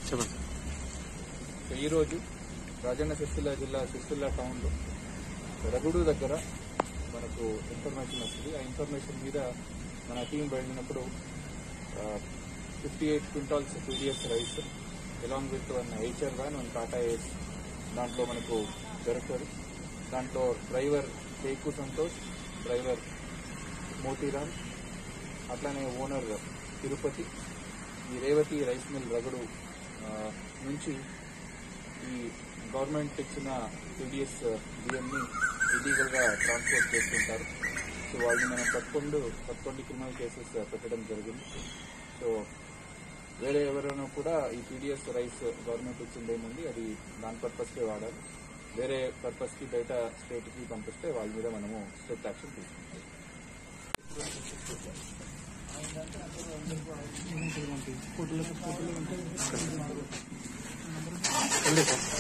చెప్పండి సో ఈరోజు రాజన్న సిరిసిల్ల జిల్లా సిరిసిల్ల టౌన్లో రగుడు దగ్గర మనకు ఇన్ఫర్మేషన్ వస్తుంది ఆ ఇన్ఫర్మేషన్ మీద మన టీం వెళ్ళినప్పుడు fifty eight quintals PDS rice along with one HR van one Tata Ace దాంట్లో మనకు దొరుకుతుంది దాంట్లో డ్రైవర్ టేకు సంతోష్ డ్రైవర్ మోతీరామ్ అట్లానే ఓనర్ తిరుపతి ఈ రేవతి రైస్ మిల్ రగడు ఆ, నుంచి ఈ గవర్నమెంట్ ఇచ్చిన పీడిఎస్ బియ్యంని ఇల్లీగల్ గా ట్రాన్స్పోర్ట్ చేస్తుంటారు సో వాళ్ళని మనం పదకొండు పదకొండు క్రిమినల్ కేసెస్ పెట్టడం జరిగింది సో వేరే ఎవరైనా కూడా ఈ పీడిఎస్ రైస్ గవర్నమెంట్ ఇచ్చింది ఏముంది అది దాని పర్పస్కే వాడాలి వేరే పర్పస్కి బయట స్టేట్కి పంపిస్తే వాళ్ళ మీద మనము స్ట్రిక్ట్ యాక్షన్ తీసుకుంటాం వెళ్ళి సార్